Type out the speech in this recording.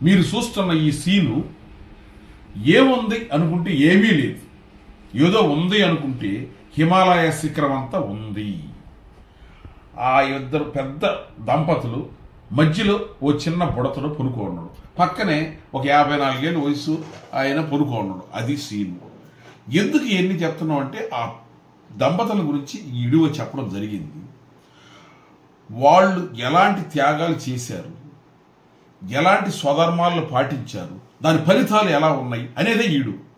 మీరు చూస్తున్న ఈ సీను ఏముంది అనుకుంటే ఏమీ లేదు ఏదో ఉంది అనుకుంటే హిమాలయ శిఖరం అంతా ఉంది ఆ ఇద్దరు పెద్ద దంపతులు మధ్యలో ఓ చిన్న బుడతలో పొనుకోన్నాడు పక్కనే ఒక యాభై నాలుగేళ్ళ వయసు ఆయన పొనుకోన్నాడు అది సీన్ ఎందుకు ఎన్ని చెప్తున్నాం అంటే ఆ దంపతుల గురించి ఈ ఇడివ చెప్పడం జరిగింది వాళ్ళు ఎలాంటి త్యాగాలు చేశారు ఎలాంటి స్వధర్మాలను పాటించారు దాని ఫలితాలు ఎలా ఉన్నాయి అనేదే ఈడు